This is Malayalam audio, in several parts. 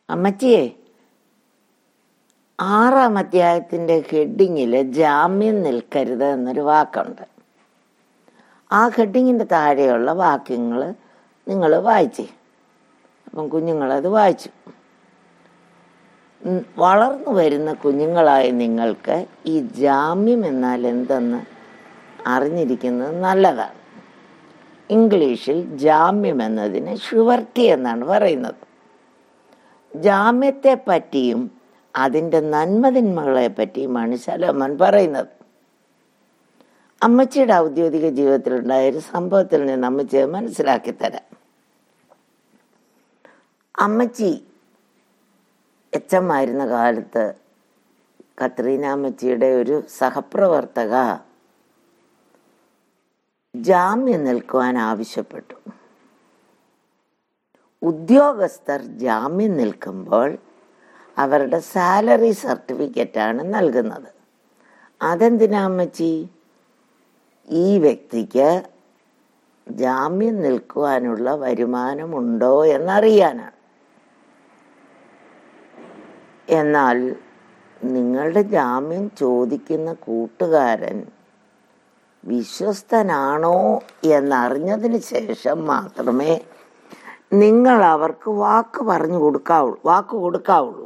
അമ്മച്ചിയെ ആറാം അധ്യായത്തിന്റെ ഹെഡിങ്ങിൽ ജാമ്യം നിൽക്കരുത് എന്നൊരു വാക്കുണ്ട് ആ ഹെഡിങ്ങിന്റെ താഴെയുള്ള വാക്യങ്ങൾ നിങ്ങൾ വായിച്ചേ അപ്പം കുഞ്ഞുങ്ങളത് വായിച്ചു ഉം, വളർന്നു വരുന്ന കുഞ്ഞുങ്ങളായ നിങ്ങൾക്ക് ഈ ജാമ്യം എന്നാൽ എന്തെന്ന് അറിഞ്ഞിരിക്കുന്നത് നല്ലതാണ് ഇംഗ്ലീഷിൽ ജാമ്യം എന്നതിന് ഷുവർട്ടി എന്നാണ് പറയുന്നത് ജാമ്യത്തെ പറ്റിയും അതിൻ്റെ നന്മതിന്മകളെ പറ്റിയുമാണ് ശലോമൻ പറയുന്നത് അമ്മച്ചിയുടെ ഔദ്യോഗിക ജീവിതത്തിലുണ്ടായ ഒരു സംഭവത്തിൽ നിന്ന് അമ്മച്ചിയെ മനസ്സിലാക്കി തരാം അമ്മച്ചി എച്ച് എം ആയിരുന്ന കാലത്ത് കത്രീന അമ്മച്ചിയുടെ ഒരു സഹപ്രവർത്തക ജാമ്യം നിൽക്കുവാൻ ആവശ്യപ്പെട്ടു ഉദ്യോഗസ്ഥർ ജാമ്യം നിൽക്കുമ്പോൾ അവരുടെ സാലറി സർട്ടിഫിക്കറ്റാണ് നൽകുന്നത് അതെന്തിനാ അമ്മച്ചി ഈ വ്യക്തിക്ക് ജാമ്യം നിൽക്കുവാനുള്ള വരുമാനമുണ്ടോ എന്നറിയാനാണ് എന്നാൽ നിങ്ങളുടെ ജാമ്യം ചോദിക്കുന്ന കൂട്ടുകാരൻ വിശ്വസ്തനാണോ എന്നറിഞ്ഞതിന് ശേഷം മാത്രമേ നിങ്ങൾ അവർക്ക് വാക്ക് പറഞ്ഞു കൊടുക്കാവുള്ളൂ വാക്ക് കൊടുക്കാവുള്ളൂ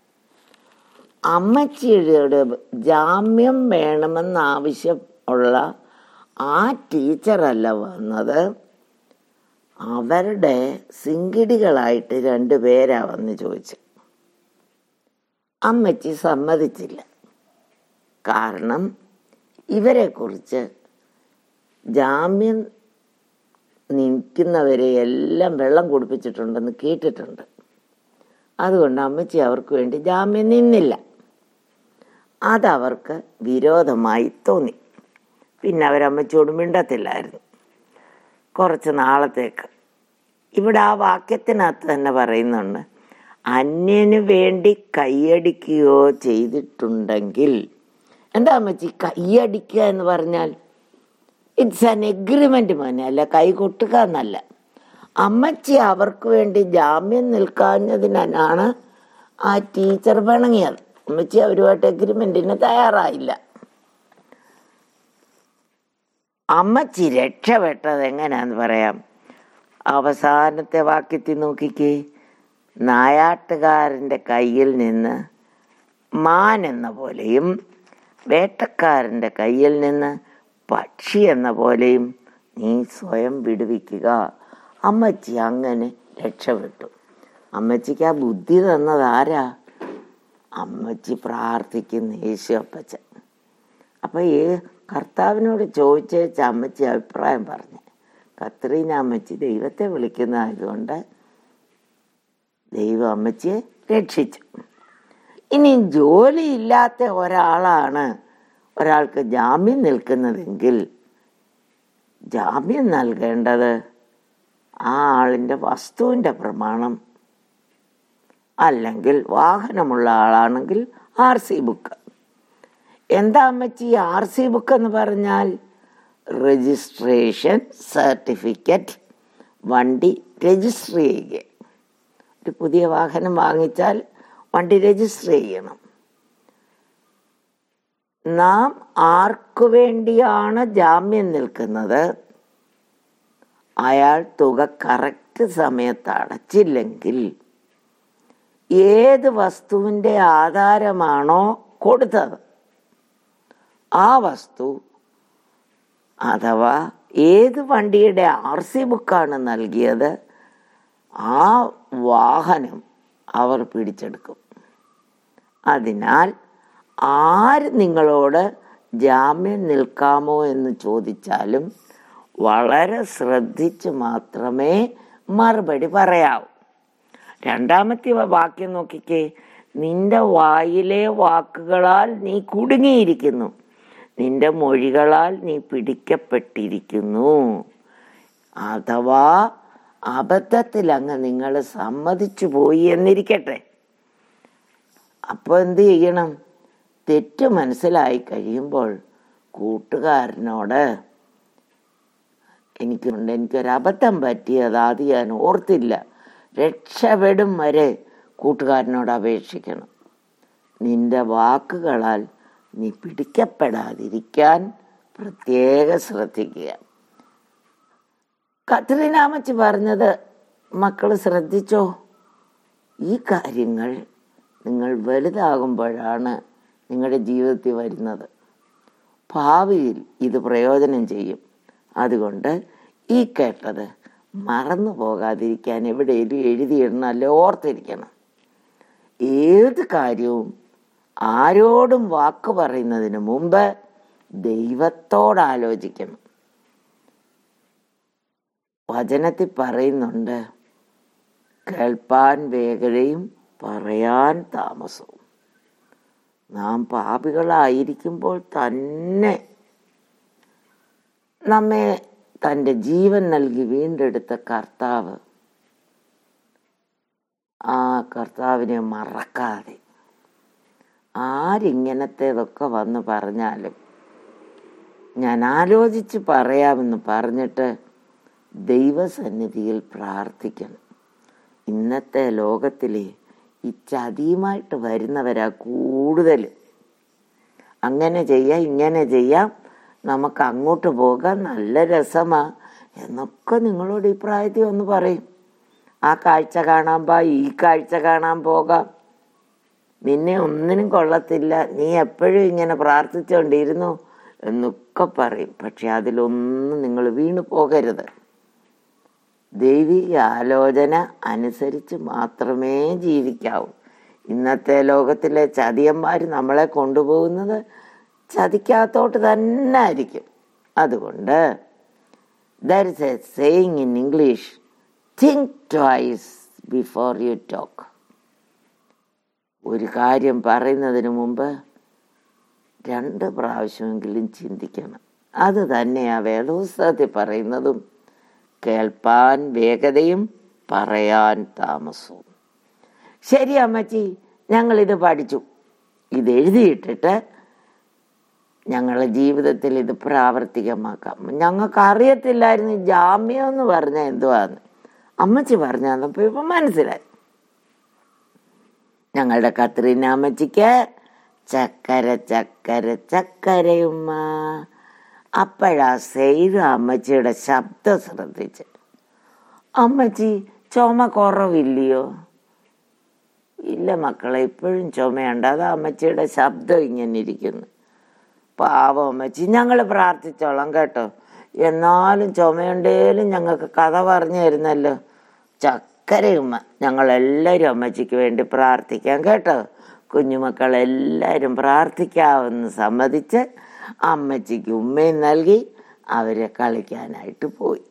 അമ്മച്ചിയുടെ ജാമ്യം വേണമെന്ന് ആവശ്യം ഉള്ള ആ ടീച്ചറല്ല വന്നത് അവരുടെ സിങ്കിടികളായിട്ട് രണ്ടുപേരാ വന്ന് ചോദിച്ചു അമ്മച്ചി സമ്മതിച്ചില്ല കാരണം ഇവരെക്കുറിച്ച് ജാമ്യം നിൽക്കുന്നവരെ എല്ലാം വെള്ളം കുടിപ്പിച്ചിട്ടുണ്ടെന്ന് കേട്ടിട്ടുണ്ട് അതുകൊണ്ട് അമ്മച്ചി അവർക്ക് വേണ്ടി ജാമ്യം നിന്നില്ല അതവർക്ക് വിരോധമായി തോന്നി പിന്നെ അവരമ്മച്ചിയോട് മിണ്ടത്തില്ലായിരുന്നു കുറച്ച് നാളത്തേക്ക് ഇവിടെ ആ വാക്യത്തിനകത്ത് തന്നെ പറയുന്നുണ്ട് അന്യന് വേണ്ടി കൈയടിക്കുകയോ ചെയ്തിട്ടുണ്ടെങ്കിൽ എന്താ അമ്മച്ചി കൈയടിക്കുക എന്ന് പറഞ്ഞാൽ ഇറ്റ്സ് ആൻ എഗ്രിമെന്റ് മോനെ അല്ല കൈ കൊട്ടുക എന്നല്ല അമ്മച്ചി അവർക്ക് വേണ്ടി ജാമ്യം നിൽക്കാഞ്ഞതിനാണ് ആ ടീച്ചർ പിണങ്ങിയത് അമ്മച്ചി അവരുമായിട്ട് എഗ്രിമെന്റിന് തയ്യാറായില്ല അമ്മച്ചി രക്ഷപ്പെട്ടത് എങ്ങനെയാന്ന് പറയാം അവസാനത്തെ വാക്യത്തിൽ നോക്കിക്കേ നായാട്ടുകാരൻ്റെ കയ്യിൽ നിന്ന് മാൻ എന്ന പോലെയും വേട്ടക്കാരൻ്റെ കയ്യിൽ നിന്ന് പക്ഷി എന്ന പോലെയും നീ സ്വയം വിടുവിക്കുക അമ്മച്ചി അങ്ങനെ രക്ഷപ്പെട്ടു അമ്മച്ചിക്ക് ആ ബുദ്ധി തന്നത് ആരാ അമ്മച്ചി പ്രാർത്ഥിക്കുന്ന യേശു അപ്പച്ചൻ അപ്പൊ ഈ കർത്താവിനോട് ചോദിച്ചേച്ച അമ്മച്ചി അഭിപ്രായം പറഞ്ഞു കത്രീന അമ്മച്ചി ദൈവത്തെ വിളിക്കുന്നതായതുകൊണ്ട് ദൈവം അമ്മച്ചിയെ രക്ഷിച്ചു ഇനി ജോലിയില്ലാത്ത ഒരാളാണ് ഒരാൾക്ക് ജാമ്യം നിൽക്കുന്നതെങ്കിൽ ജാമ്യം നൽകേണ്ടത് ആ ആളിൻ്റെ വസ്തുവിൻ്റെ പ്രമാണം അല്ലെങ്കിൽ വാഹനമുള്ള ആളാണെങ്കിൽ ആർ സി ബുക്ക് എന്താ അമ്മച്ചി ആർ സി ബുക്ക് എന്ന് പറഞ്ഞാൽ രജിസ്ട്രേഷൻ സർട്ടിഫിക്കറ്റ് വണ്ടി രജിസ്റ്റർ ചെയ്യുക ഒരു പുതിയ വാഹനം വാങ്ങിച്ചാൽ വണ്ടി രജിസ്റ്റർ ചെയ്യണം നാം ആർക്കു വേണ്ടിയാണ് ജാമ്യം നിൽക്കുന്നത് അയാൾ തുക കറക്റ്റ് സമയത്ത് അടച്ചില്ലെങ്കിൽ ഏത് വസ്തുവിൻ്റെ ആധാരമാണോ കൊടുത്തത് ആ വസ്തു അഥവാ ഏത് വണ്ടിയുടെ ആർ സി ബുക്കാണ് നൽകിയത് ആ വാഹനം അവർ പിടിച്ചെടുക്കും അതിനാൽ ആര് നിങ്ങളോട് ജാമ്യം നിൽക്കാമോ എന്ന് ചോദിച്ചാലും വളരെ ശ്രദ്ധിച്ച് മാത്രമേ മറുപടി പറയാവൂ രണ്ടാമത്തെ വാക്യം നോക്കിക്കേ നിന്റെ വായിലെ വാക്കുകളാൽ നീ കുടുങ്ങിയിരിക്കുന്നു നിന്റെ മൊഴികളാൽ നീ പിടിക്കപ്പെട്ടിരിക്കുന്നു അഥവാ അബദ്ധത്തിൽ അങ്ങ് നിങ്ങൾ സമ്മതിച്ചു പോയി എന്നിരിക്കട്ടെ അപ്പോൾ എന്ത് ചെയ്യണം തെറ്റ് മനസ്സിലായി കഴിയുമ്പോൾ കൂട്ടുകാരനോട് എനിക്കുണ്ട് എനിക്കൊരു അബദ്ധം പറ്റിയത് ആദ്യം ഞാൻ ഓർത്തില്ല രക്ഷപ്പെടും വരെ കൂട്ടുകാരനോട് അപേക്ഷിക്കണം നിന്റെ വാക്കുകളാൽ നീ പിടിക്കപ്പെടാതിരിക്കാൻ പ്രത്യേകം ശ്രദ്ധിക്കുക കത്രീനാമച്ച് പറഞ്ഞത് മക്കൾ ശ്രദ്ധിച്ചോ ഈ കാര്യങ്ങൾ നിങ്ങൾ വലുതാകുമ്പോഴാണ് നിങ്ങളുടെ ജീവിതത്തിൽ വരുന്നത് ഭാവിയിൽ ഇത് പ്രയോജനം ചെയ്യും അതുകൊണ്ട് ഈ കേട്ടത് മറന്നു പോകാതിരിക്കാൻ എവിടെയെങ്കിലും എഴുതിയിടണം അല്ലെ ഓർത്തിരിക്കണം ഏത് കാര്യവും ആരോടും വാക്ക് പറയുന്നതിന് മുമ്പ് ദൈവത്തോട് ആലോചിക്കണം വചനത്തിൽ പറയുന്നുണ്ട് കേൾപ്പാൻ വേഗതയും പറയാൻ താമസവും നാം പാപികളായിരിക്കുമ്പോൾ തന്നെ നമ്മെ തൻ്റെ ജീവൻ നൽകി വീണ്ടെടുത്ത കർത്താവ് ആ കർത്താവിനെ മറക്കാതെ ആരിങ്ങനത്തേതൊക്കെ വന്ന് പറഞ്ഞാലും ഞാൻ ആലോചിച്ച് പറയാമെന്ന് പറഞ്ഞിട്ട് ദൈവസന്നിധിയിൽ പ്രാർത്ഥിക്കണം ഇന്നത്തെ ലോകത്തിലെ ഈ ചതിയുമായിട്ട് വരുന്നവരാ കൂടുതൽ അങ്ങനെ ചെയ്യാം ഇങ്ങനെ ചെയ്യാം നമുക്ക് അങ്ങോട്ട് പോകാം നല്ല രസമാ എന്നൊക്കെ നിങ്ങളോട് ഈ പ്രായത്തിൽ ഒന്ന് പറയും ആ കാഴ്ച കാണാൻ പാ ഈ കാഴ്ച കാണാൻ പോകാം നിന്നെ ഒന്നിനും കൊള്ളത്തില്ല നീ എപ്പോഴും ഇങ്ങനെ പ്രാർത്ഥിച്ചുകൊണ്ടിരുന്നു എന്നൊക്കെ പറയും പക്ഷെ അതിലൊന്നും നിങ്ങൾ വീണു പോകരുത് ദൈവിക ആലോചന അനുസരിച്ച് മാത്രമേ ജീവിക്കാവൂ ഇന്നത്തെ ലോകത്തിലെ ചതിയന്മാർ നമ്മളെ കൊണ്ടുപോകുന്നത് ചതിക്കാത്തോട്ട് തന്നെ ആയിരിക്കും അതുകൊണ്ട് there is a saying in English think twice before you talk ഒരു കാര്യം പറയുന്നതിന് മുമ്പ് രണ്ട് പ്രാവശ്യമെങ്കിലും ചിന്തിക്കണം അത് തന്നെയാ വേദപുസ്തകത്തിൽ പറയുന്നതും കേൾപ്പാൻ വേഗതയും പറയാൻ താമസവും ശരി അമ്മച്ചി ഞങ്ങളിത് പഠിച്ചു ഇത് എഴുതിയിട്ടിട്ട് ഞങ്ങളുടെ ജീവിതത്തിൽ ഇത് പ്രാവർത്തികമാക്കാം ഞങ്ങൾക്ക് അറിയത്തില്ലായിരുന്നു ഈ ജാമ്യം എന്ന് പറഞ്ഞാൽ എന്തുവാന്ന് അമ്മച്ചി പറഞ്ഞപ്പോൾ ഇപ്പം മനസ്സിലായി ഞങ്ങളുടെ കത്രീന അമ്മച്ചിക്ക് ചക്കര ചക്കര ചക്കരയുമ്മ അപ്പോഴാ സെയ്തു അമ്മച്ചിയുടെ ശബ്ദം ശ്രദ്ധിച്ച് അമ്മച്ചി ചുമ കുറവില്ലയോ ഇല്ല മക്കളെ ഇപ്പോഴും ചുമയുണ്ട് അത് അമ്മച്ചിയുടെ ശബ്ദം ഇങ്ങനെ ഇരിക്കുന്നു പാവം അമ്മച്ചി ഞങ്ങൾ പ്രാർത്ഥിച്ചോളാം കേട്ടോ എന്നാലും ചുമയുണ്ടേലും ഞങ്ങൾക്ക് കഥ പറഞ്ഞു തരുന്നല്ലോ ചക്കരയുമ്മ ഞങ്ങളെല്ലാവരും അമ്മച്ചിക്ക് വേണ്ടി പ്രാർത്ഥിക്കാം കേട്ടോ കുഞ്ഞുമക്കളെല്ലാവരും പ്രാർത്ഥിക്കാമെന്ന് സമ്മതിച്ച് അമ്മച്ചിക്ക് ഉമ്മയും നൽകി അവരെ കളിക്കാനായിട്ട് പോയി